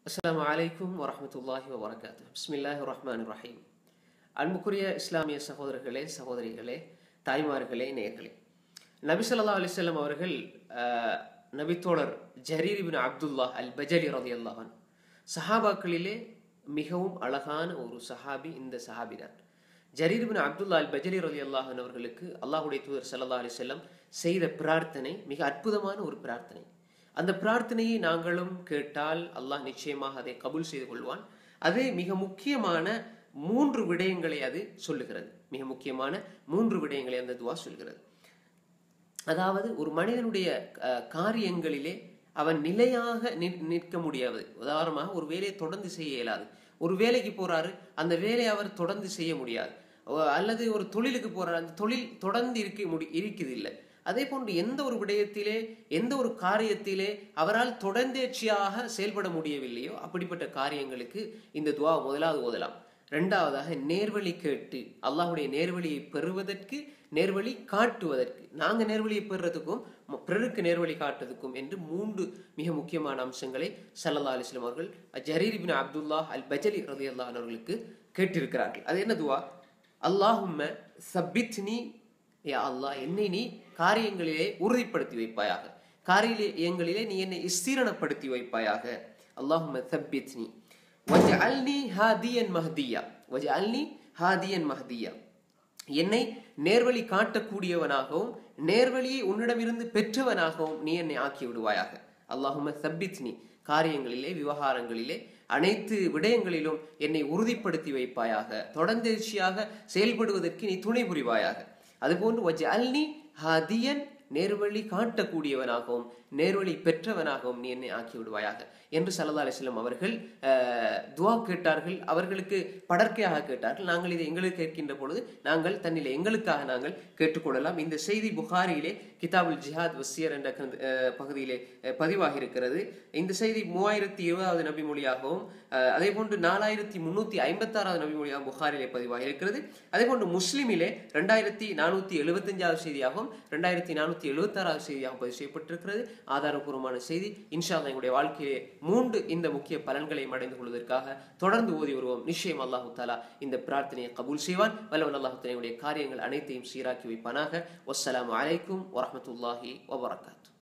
அஸ்ஸலாமு அலைக்கும் வரஹ்மத்துல்லாஹி வபரகாத்து பிஸ்மில்லாஹி ரஹ்மான் ரஹீம் அன்புக்குரிய இஸ்லாமிய சகோதரர்களே சகோதரிகளே தாய்மார்களே நேர்களே நபி ஸல்லல்லாஹு அலைஹி வஸல்லம் அவர்கள் அஹ், நபித்தோழர் ஜரீர் இப்னு அப்துல்லாஹ் அல் பஜலி ரலியல்லாஹு அன்ஹு சஹாபாக்களிலே மிகவும் அழகான ஒரு சஹாபி இந்த சஹாபி தான் ஜரீர் இப்னு அப்துல்லா அல் பஜலி ரலியல்லாஹு அன்ஹு அவர்களுக்கு அல்லாஹ்வுடைய தூதர் ஸல்லல்லாஹு அலைஹி வஸல்லம் செய்த பிரார்த்தனை மிக அற்புதமான ஒரு பிரார்த்தனை அந்த பிரார்த்தனையை நாங்களும் கேட்டால் அல்லாஹ் நிச்சயமாக அதை கபூல் செய்து கொள்வான் அது மிக முக்கியமான மூன்று விடயங்களை அது சொல்லுகிறது மிக முக்கியமான மூன்று விடயங்களை அந்த துவா சொல்கிறது அதாவது ஒரு மனிதனுடைய அஹ், காரியங்களிலே அவன் நிலையாக நிற்- நிற்க முடியாது உதாரணமாக ஒரு வேலையை தொடர்ந்து செய்ய இயலாது ஒரு வேலைக்கு போறாரு அந்த வேலையை அவர் தொடர்ந்து செய்ய முடியாது ஒ- அல்லது ஒரு தொழிலுக்கு போறாரு அந்த தொழில் தொடர்ந்து இருக்க முடி இருக்குது இல்லை அதே போன்று எந்த ஒரு விடயத்திலே எந்த ஒரு காரியத்திலே அவரால் தொடர்ந்தேர்ச்சியாக செயல்பட முடியவில்லையோ அப்படிப்பட்ட காரியங்களுக்கு இந்த துவா முதலாவது ஓதலாம் ரெண்டாவதாக நேர்வழி கேட்டு அல்லாஹ்வுடைய நேர்வழியை பெறுவதற்கு நேர்வழி காட்டுவதற்கு நாங்க நேர்வழியை பெறுறதுக்கும் ம- பிறருக்கு நேர்வழி காட்டுவதற்கும் என்று மூன்று மிக முக்கியமான அம்சங்களை சல்லல்லா அலிஸ்லாம் அவர்கள் ஜரீர் இப்னு அப்துல்லாஹ் அல் பஜலி ரலியல்லாஹு அன்ஹு அவர்களுக்கு கேட்டிருக்கிறார்கள் அது என்ன துவா அல்லாஹும்ம சப்பித்னி யா அல்லாஹ் என்னை நீ காரியங்களிலே உறுதிப்படுத்தி வைப்பாயாக காரியங்களிலே நீ என்னை ஸ்திரணப்படுத்தி வைப்பாயாக அல்லாஹும்ம சப்பித்னி வஜஅல்னி ஹாதியன் மஹ்தியா வஜஅல்னி ஹாதியன் மஹ்தியா என்னை நேர்வழி காட்டக்கூடியவனாகவும் நேர்வழியை உன்னிடமிருந்து பெற்றவனாகவும் நீ என்னை ஆக்கி விடுவாயாக அல்லாஹும சப்பித்னி காரியங்களிலே விவகாரங்களிலே அனைத்து விடயங்களிலும் என்னை உறுதிப்படுத்தி வைப்பாயாக தொடர்ந்தேர்ச்சியாக செயல்படுவதற்கு நீ துணை புரிவாயாக அதுபோன்று வஜஅல்னி ஹாதியன் நேர்வழி காட்டக்கூடியவனாகவும் நேர்வழி பெற்றவனாகவும் நீ என்னை ஆக்கி விடுவாயாக என்று சல்லா அலிஸ்லாம் அவர்கள் அஹ், துவா கேட்டார்கள் அவர்களுக்கு படர்க்கையாக கேட்டார்கள் நாங்கள் இதை எங்களுக்கு கேட்கின்ற பொழுது நாங்கள் தன்னிலே எங்களுக்காக நாங்கள் கேட்டுக்கொள்ளலாம் இந்த செய்தி புகாரியிலே கிதாபுல் ஜிஹாத் வசியர் என்ற கந்த- அஹ், பகுதியிலே அஹ், பதிவாகி இருக்கிறது இந்த செய்தி மூவாயிரத்தி இருபதாவது நபி மொழியாகவும் அஹ், அதே போன்று நாலாயிரத்தி முன்னூத்தி ஐம்பத்தாறாவது நபி மொழியாகவும் புகாரிலே பதிவாகி இருக்கிறது அதே போன்று முஸ்லிமிலே ரெண்டாயிரத்தி நானூத்தி எழுபத்தஞ்சாவது செய்தியாகவும் ரெண்டாயிரத்தி நானூத்தி எழுபத்தாறாவது செய்தியாகவும் பதிவு செய்யப்பட்டிருக்கிறது ஆதாரபூர்வமான செய்தி இன்ஷா அல்லாஹ் எங்களுடைய வாழ்க்கையிலே மூன்று இந்த முக்கிய பலன்களையும் அடைந்து கொள்வதற்காக தொடர்ந்து ஓதி வருவோம் நிச்சயம் அல்லாஹு தாலா இந்த பிரார்த்தனையை கபூல் செய்வான் வல்லவன் அல்லாஹு தன்னுடைய காரியங்கள் அனைத்தையும் சீராக்கி வைப்பானாக வஸ்ஸலாமு அலைக்கும் வரஹ்மத்துல்லாஹி வபரகாத்து